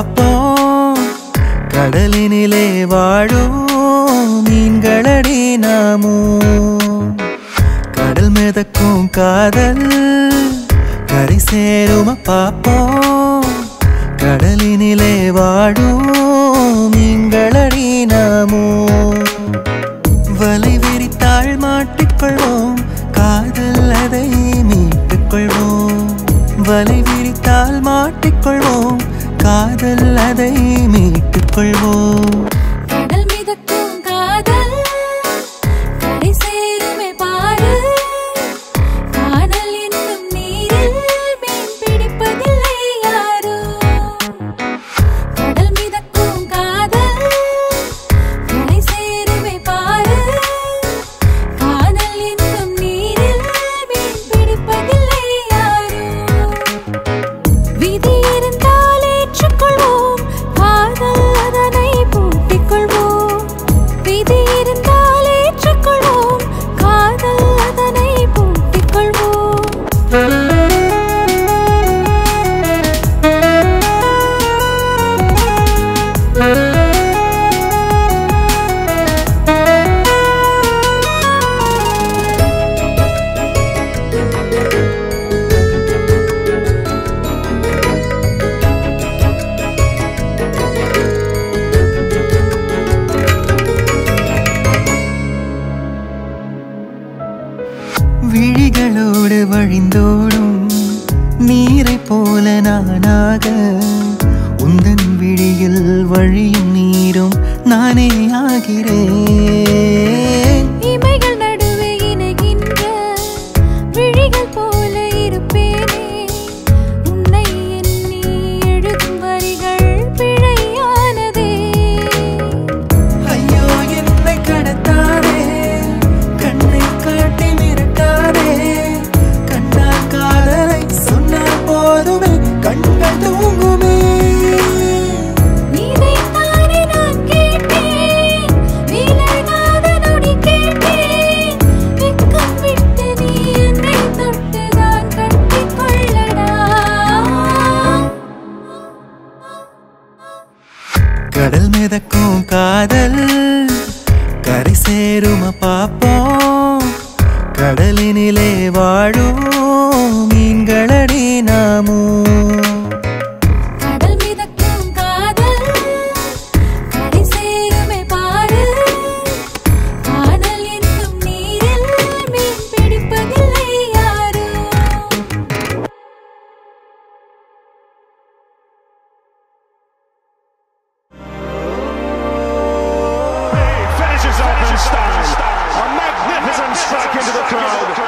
பார்ப்போம் கடலினிலே வாழும் மீன்களடி நாமும் கடல் மிதக்கும் காதல் கரை சேரும பார்ப்போம் கடலினிலே வாழும் மீன்களடி நாமும் வலை விரித்தாள் மாட்டிக்கொள்வோம் காதல் அதை மீட்டுக்கொள்வோம் வலை விரித்தால் மாட்டிக்கொள்வோம் காதல் அதை மீட்டுக்கொள்வோம் கடல் மிதக்கும் காதல் கரை சேருமே பாரு காதல் என்னும் நீரில் மீன் பிடிப்பதில்லை யாரோ கடல் மிதக்கும் காதல் கரை சேருமே பாரு காதல் என்னும் நீரில் மீன் பிடிப்பதில்லை யாரோ விதி இருந்தால் ஏற்றுக்கொள்வோம் காதல் அதனை பூட்டிக் கொள்வோம் விதி இருந்தால் ஏற்றுக்கொள்வோம் காதல் அதனை பூட்டிக் கொள்வோம் விழிகளோடு வழிந்தோடும் நீரை போல நானாக உந்தன் விழியில் வழியும் நீரும் நானே ஆகிறேன் இமைகள் நடுவே இணைகின்ற விழிகள் போல இருப்பேனே உன்னை எண்ணி எழுதும் வரிகள் பிழையானதே ஐயோ என்னை கடத்தாதே கண்ணை காட்டி மிரட்டாதே கண்ணால் காதலை சொன்னால் போதுமே கண்கள் தூங்குமே இதைத்தானே நான் கேட்டேன் விலகாத நொடி கேட்டேன் வெட்கம் விட்டு நீ என்னை தொட்டுதான் கட்டிக் கொள்ளடா கடல் மிதக்கும் காதல் கரை சேரும பார்ப்போம் கடலினிலே வாழும் மீன்களடி நாமும் கடல் மிதக்கும் காதல் கரை சேருமே பாரு காதல் என்னும் நீரில் மீன் பிடிப்பதில்லை யாரோ finishes off in style. A magnificent strike into the crowd.